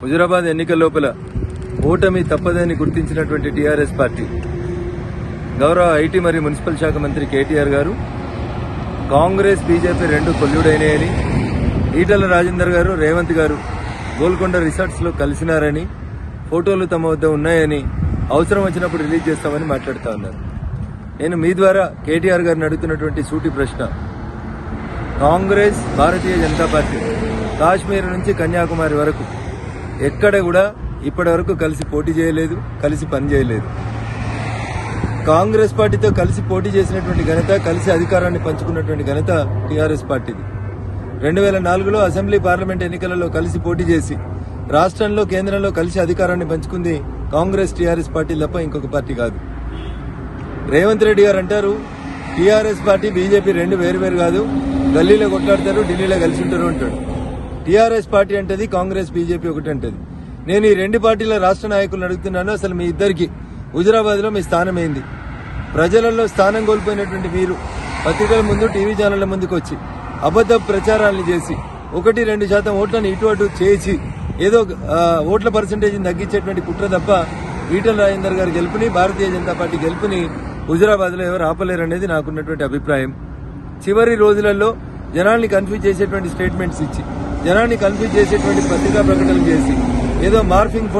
హుజురాబాద్ ఎన్నికల లోపల ఓటమి తప్పదని గుర్తించినటువంటి టీఆర్ఎస్ పార్టీ గౌరవ ఐటీ మరియు మున్సిపల్ శాఖ మంత్రి కేటీఆర్ గారు కాంగ్రెస్ బీజేపీ రెండు కొల్లుడైనాయని ఈటల రాజేందర్ గారు రేవంత్ గారు గోల్కొండ రిసార్ట్స్ లో కలిసినారని ఫోటోలు తమ వద్ద ఉన్నాయని అవసరం వచ్చినప్పుడు రిలీజ్ చేస్తామని మాట్లాడుతా ఉన్నారు నేను మీ ద్వారా కేటీఆర్ గారిని అడుగుతున్నటువంటి సూటి ప్రశ్న కాంగ్రెస్ భారతీయ జనతా పార్టీ కాశ్మీర్ నుంచి కన్యాకుమారి వరకు ఎక్కడ కూడా ఇప్పటి వరకు కలిసి పోటీ చేయలేదు కలిసి పని చేయలేదు కాంగ్రెస్ పార్టీతో కలిసి పోటీ చేసినటువంటి ఘనత కలిసి అధికారాన్ని పంచుకున్నటువంటి ఘనత టీఆర్ఎస్ పార్టీది రెండు వేల నాలుగులో అసెంబ్లీ పార్లమెంట్ ఎన్నికలలో కలిసి పోటీ చేసి రాష్ట్రంలో కేంద్రంలో కలిసి అధికారాన్ని పంచుకుంది కాంగ్రెస్ టీఆర్ఎస్ పార్టీ తప్ప ఇంకొక పార్టీ కాదు రేవంత్ రెడ్డి గారు అంటారు టీఆర్ఎస్ పార్టీ బీజేపీ రెండు వేరు వేరు కాదు గల్లీలో కొట్లాడతారు ఢిల్లీలో కలిసి ఉంటారు అంటాడు టీఆర్ఎస్ పార్టీ అంటది కాంగ్రెస్ బీజేపీ ఒకటి అంటది నేను ఈ రెండు పార్టీల రాష్ట్ర నాయకులను అడుగుతున్నాను అసలు మీ ఇద్దరికి హుజురాబాద్ లో మీ స్థానం ఏంది ప్రజలలో స్థానం కోల్పోయినటువంటి మీరు పత్రికల ముందు టీవీ ఛానళ్ల ముందుకు వచ్చి అబద్ధ ప్రచారాలను చేసి ఒకటి రెండు శాతం ఓట్లను ఇటు అటు చేసి ఏదో ఆ, ఓట్ల పర్సంటేజ్ తగ్గించేటువంటి కుట్ర తప్ప ఈటల రాజేందర్ గారి గెలుపుని భారతీయ జనతా పార్టీ గెలుపుని హుజురాబాద్ లో ఎవరు ఆపలేరు అనేది నాకున్నటువంటి అభిప్రాయం చివరి రోజులలో జనాల్ని కన్ఫ్యూజ్ చేసేటువంటి స్టేట్మెంట్స్ ఇచ్చి జనాన్ని కన్ఫ్యూజ్ చేసేటువంటి పత్రికా ప్రకటనలు చేసి ఏదో మార్ఫింగ్